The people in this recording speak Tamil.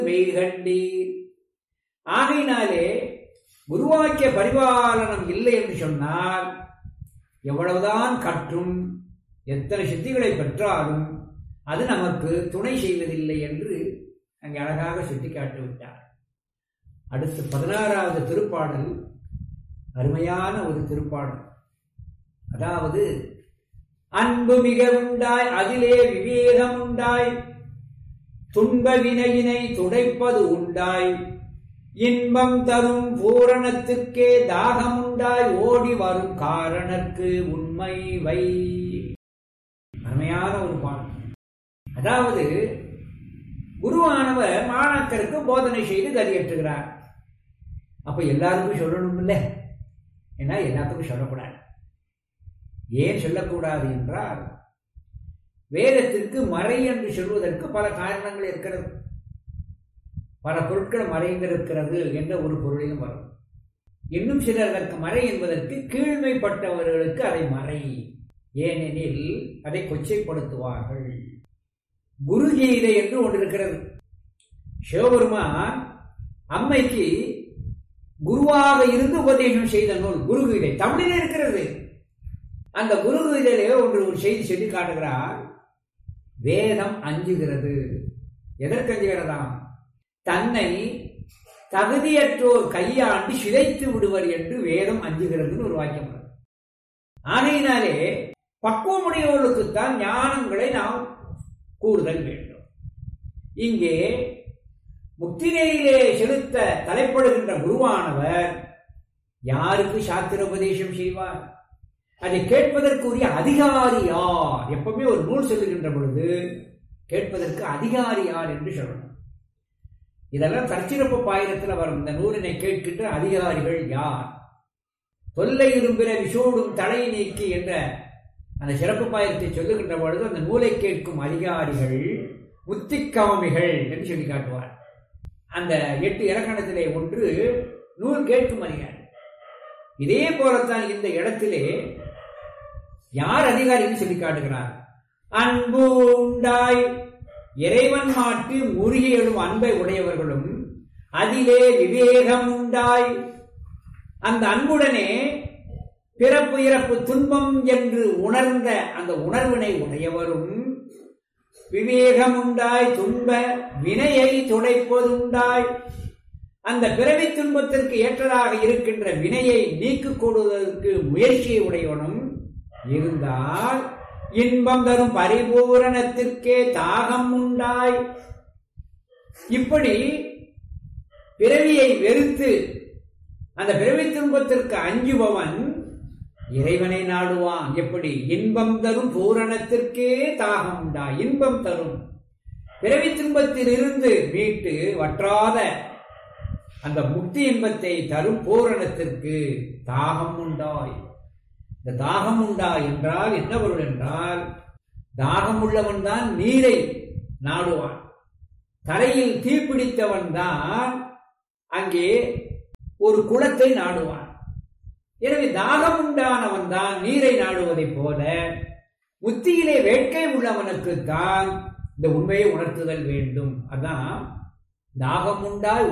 மெய்கண்டீர் ஆகையினாலே குருவாக்கிய பரிபாலனம் இல்லை என்று சொன்னால் எவ்வளவுதான் கற்றும் எத்தனை சித்திகளை பெற்றாலும் அது நமக்கு துணை செய்வதில்லை என்று அங்கே அழகாக சுட்டிக்காட்டி விட்டார் அடுத்து பதினாறாவது திருப்பாடல் அருமையான ஒரு திருப்பாடல் அதாவது அன்பு மிக உண்டாய் அதிலே விவேகம் உண்டாய் துன்ப வினையினை துடைப்பது உண்டாய் இன்பம் தரும் பூரணத்துக்கே தாகம் உண்டாய் ஓடி வரும் காரணக்கு உண்மை வை அருமையான ஒரு பாடல் அதாவது குருவானவர் மாணாக்கருக்கு போதனை செய்து கதியேற்றுகிறார் அப்ப எல்லாருக்கும் சொல்லணும் இல்லை ஏன்னா எல்லாத்துக்கும் சொல்லக்கூடாது ஏன் சொல்லக்கூடாது என்றால் வேதத்திற்கு மறை என்று சொல்வதற்கு பல காரணங்கள் இருக்கிறது பல பொருட்கள் மறைந்திருக்கிறது என்ற ஒரு பொருளையும் வரும் இன்னும் சிலர் அதற்கு மறை என்பதற்கு கீழ்மைப்பட்டவர்களுக்கு அதை மறை ஏனெனில் அதை கொச்சைப்படுத்துவார்கள் குருகீதை என்று ஒன்று இருக்கிறது சிவபெருமான் அம்மைக்கு குருவாக இருந்து உபதேசம் செய்த நூல் குருகீதை தமிழிலே இருக்கிறது அந்த குருகீதையிலே ஒன்று ஒரு செய்தி சொல்லி காட்டுகிறார் வேதம் அஞ்சுகிறது எதற்கு அஞ்சுகிறதாம் தன்னை தகுதியற்றோர் கையாண்டு சிதைத்து விடுவர் என்று வேதம் அஞ்சுகிறதுன்னு ஒரு வாக்கியம் உள்ளது. ஆகையினாலே பக்குவமுடையவர்களுக்குத்தான் ஞானங்களை நாம் கூறுதல் வேண்டும் இங்கே முக்திநெறியிலே செலுத்த தலைப்படுகின்ற குருவானவர் யாருக்கு சாத்திர உபதேசம் செய்வார் அதை கேட்பதற்குரிய அதிகாரி யார் எப்பவுமே ஒரு நூல் சொல்லுகின்ற பொழுது கேட்பதற்கு அதிகாரி யார் என்று சொல்லணும் இதெல்லாம் தற்சிறப்பு பாயிரத்தில் வரும் இந்த நூலினை கேட்கின்ற அதிகாரிகள் யார் தொல்லை இரும்பிற விஷோடும் தலை நீக்கி என்ற அந்த சிறப்பு பாயிரத்தை சொல்லுகின்ற பொழுது அந்த நூலை கேட்கும் அதிகாரிகள் முத்திக்காமிகள் என்று சொல்லி காட்டுவார் அந்த எட்டு இலக்கணத்திலே ஒன்று நூல் கேட்கும் அதிகாரி இதே போலத்தான் இந்த இடத்திலே யார் அதிகாரின்னு சொல்லி காட்டுகிறார் அன்பு உண்டாய் இறைவன் மாட்டு முருகி எழும் அன்பை உடையவர்களும் அதிலே விவேகம் உண்டாய் அந்த அன்புடனே பிறப்பு இறப்பு துன்பம் என்று உணர்ந்த அந்த உணர்வினை உடையவரும் விவேகம் உண்டாய் துன்ப வினையை துடைப்பதுண்டாய் அந்த பிறவி துன்பத்திற்கு ஏற்றதாக இருக்கின்ற வினையை நீக்கிக் கொடுவதற்கு முயற்சியை உடையவனும் இருந்தால் இன்பம் தரும் பரிபூரணத்திற்கே தாகம் உண்டாய் இப்படி பிறவியை வெறுத்து அந்த பிறவி துன்பத்திற்கு அஞ்சுபவன் இறைவனை நாடுவான் எப்படி இன்பம் தரும் பூரணத்திற்கே தாகம் உண்டா இன்பம் தரும் பிறவி துன்பத்தில் இருந்து மீட்டு வற்றாத அந்த முக்தி இன்பத்தை தரும் பூரணத்திற்கு தாகம் உண்டாய் இந்த தாகம் உண்டா என்றால் என்ன பொருள் என்றால் தாகம் உள்ளவன் தான் நீரை நாடுவான் தரையில் தீப்பிடித்தவன் தான் அங்கே ஒரு குளத்தை நாடுவான் எனவே தாகம் உண்டானவன் தான் நீரை நாடுவதைப் போல முத்தியிலே வேட்கை உள்ளவனுக்கு தான் இந்த உண்மையை உணர்த்துதல் வேண்டும் அதான் தாகம் உண்டாய்